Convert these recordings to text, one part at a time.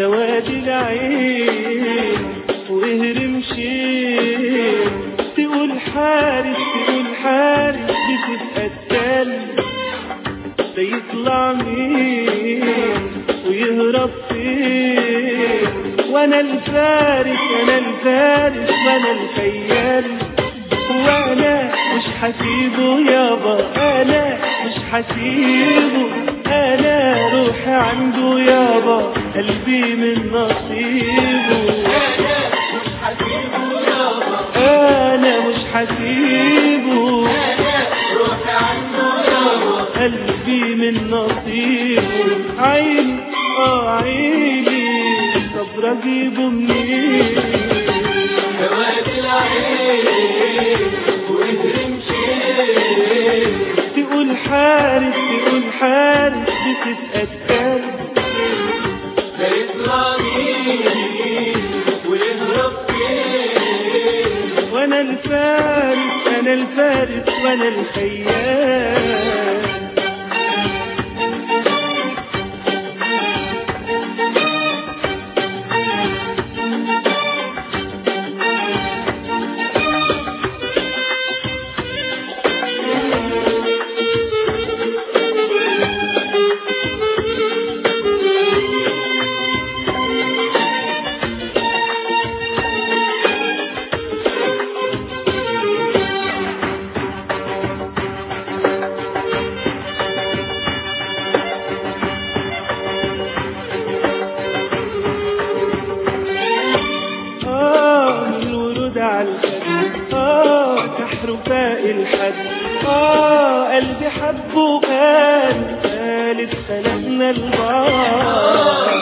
سواد العين واهرم شيء تقول حارس تقول حارس بتبقى التالت ده يطلع مين ويهرب فين وانا الفارس انا الفارس وانا الخيال وانا مش حسيبه يابا انا مش حسيبه انا روحي عنده يابا قلبي من نصيبه انا مش حسيبه قلبي من نصيبه عيني اه عيني صبر اجيبه منين سواد العين واهرم شيء تقول حارس تقول حارس بتبقى التالت لا يطلع مين ويهرب فين وانا الفارس انا الفارس وانا الخيال آه من الورود على الخد آه كحرفاء الحد آه قلبي حب وقال قالت خلقنا البار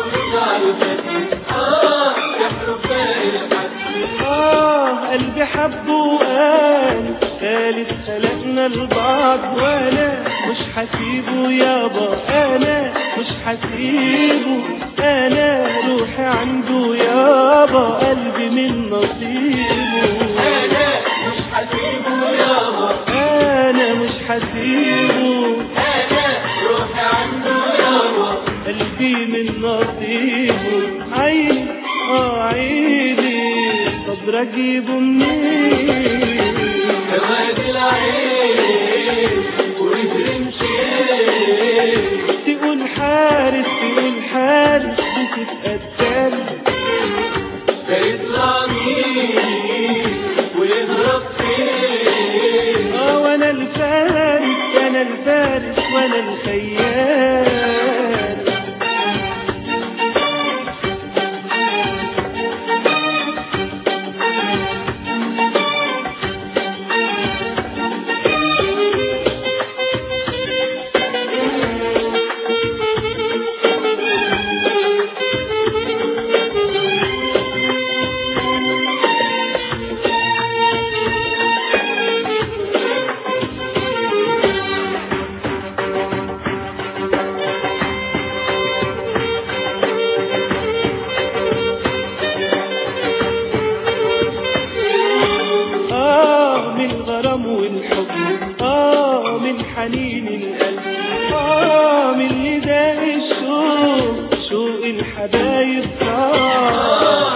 آه قلبي حب وقال قالت خلقنا البعض وأنا مش حسيبه يابا أنا مش حسيبه أنا روحي عنده يابا قلبي من نصيبه انا مش حسيبه يابا أنا مش حسيبه انا روحي عنده يابا قلبي من نصيبه عيني اه عيني صبر اجيبه منين سواد العين واهرم شيء تقول حارس تقول حارس بتبقى التالت لا يطلع مين ويهرب فين اه وانا الفارس انا الفارس وانا الخيال آه من الغرام والحب آه من حنين القلب آه من نداء الشوق شوق الحبايب آه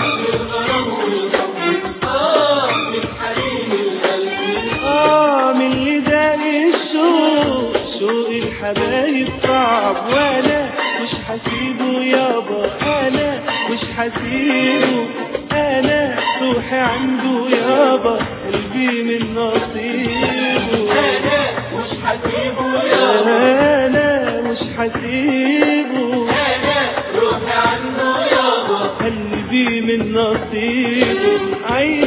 آه من نداء الشوق شوق الحبايب صعب وأنا مش حسيبه يابا أنا مش حسيبه أنا روحي عنده يابا قلبي من نصيبه انا مش حسيبه يابا أنا مش حسيبه انا روحي عنده يابا قلبي من نصيبه عيني